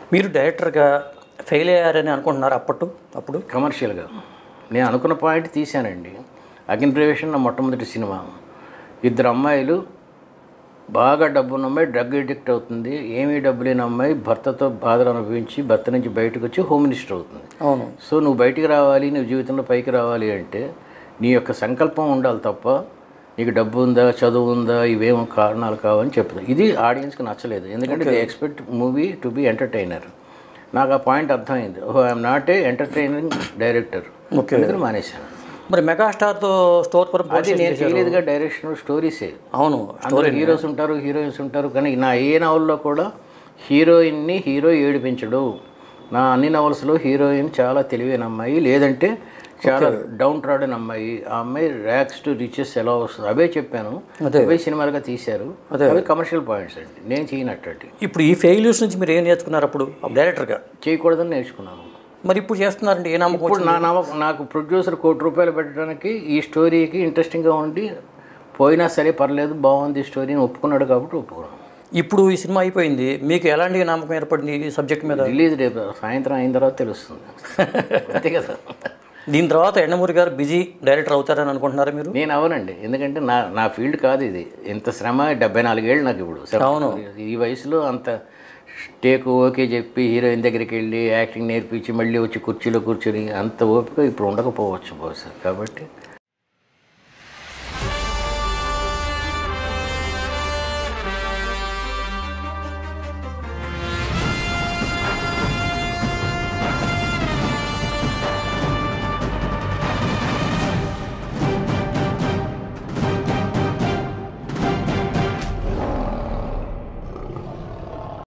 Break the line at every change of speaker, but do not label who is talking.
మీరు డైరెక్టర్గా ఫెయిల్ అయ్యారని అనుకుంటున్నారు అప్పటి అప్పుడు
కమర్షియల్గా నేను అనుకున్న పాయింట్ తీశానండి అగ్ని ప్రవేశం నా మొట్టమొదటి సినిమా ఇద్దరు అమ్మాయిలు బాగా డబ్బున్న అమ్మాయి డ్రగ్ ఎడిక్ట్ అవుతుంది ఏమీ డబ్బు లేని అమ్మాయి భర్తతో బాధలు అనుభవించి భర్త నుంచి బయటకు వచ్చి హోమ్ మినిస్టర్ అవుతుంది
అవును
సో నువ్వు బయటికి రావాలి నువ్వు జీవితంలో పైకి రావాలి అంటే నీ యొక్క సంకల్పం ఉండాలి తప్ప నీకు డబ్బు ఉందా చదువు ఉందా ఇవేమో కారణాలు కావని చెప్తాను ఇది ఆడియన్స్కి నచ్చలేదు ఎందుకంటే they expect movie to be entertainer నాకు ఆ పాయింట్ అర్థమైంది ఓహో I'm not a entertaining director అందుకని మానేశాను
మరి మెగాస్టార్తో స్టోర్ పురం
అది నేను చేయలేదుగా డైరెక్షన్ స్టోరీసే
అవును
అందులో హీరోస్ ఉంటారు హీరోయిన్స్ ఉంటారు కానీ నా ఏ నవల్లో కూడా హీరోయిన్ని హీరో ఏడిపించడు నా అన్ని నవల్స్లో హీరోయిన్ చాలా తెలివైన అమ్మాయి లేదంటే చాలా డౌన్ ట్రాడన్ అమ్మాయి ఆ అమ్మాయి ర్యాక్స్ టు రిచెస్ ఎలా వస్తుంది అవే చెప్పాను అవే సినిమాలుగా తీశారు అవి కమర్షియల్ పాయింట్స్ అండి నేను చేయనట్టు
ఇప్పుడు ఈ ఫెయిల్యూర్స్ నుంచి మీరు ఏం నేర్చుకున్నారు అప్పుడు డైరెక్టర్గా
చేయకూడదని నేర్చుకున్నాను
మరి ఇప్పుడు చేస్తున్నారండి ఏ నమ్మకం
ఇప్పుడు నా నమ్మకం నాకు ప్రొడ్యూసర్ కోటి రూపాయలు పెట్టడానికి ఈ స్టోరీకి ఇంట్రెస్టింగ్గా ఉండి పోయినా సరే పర్లేదు బాగుంది ఈ స్టోరీ అని ఒప్పుకున్నాడు కాబట్టి ఒప్పుకున్నాను
ఇప్పుడు ఈ సినిమా అయిపోయింది మీకు ఎలాంటి నమ్మకం ఏర్పడింది ఈ సబ్జెక్ట్ మీద
రిలీజ్ రేపు సాయంత్రం అయిన తర్వాత తెలుస్తుంది అంతే కదా
దీని తర్వాత ఎండమూరి గారు బిజీ డైరెక్టర్ అవుతారని అనుకుంటున్నారా మీరు
నేను అవనండి ఎందుకంటే నా నా ఫీల్డ్ కాదు ఇది ఇంత శ్రమ డెబ్బై నాలుగేళ్ళు నాకు ఇప్పుడు శ్రమ.
అవును.
ఈ వయసులో అంత టేక్ ఓకే చెప్పి హీరోయిన్ దగ్గరికి వెళ్ళి యాక్టింగ్ నేర్పించి మళ్ళీ వచ్చి కుర్చీలో కూర్చొని అంత ఓపిక ఇప్పుడు ఉండకపోవచ్చు బహుశా కాబట్టి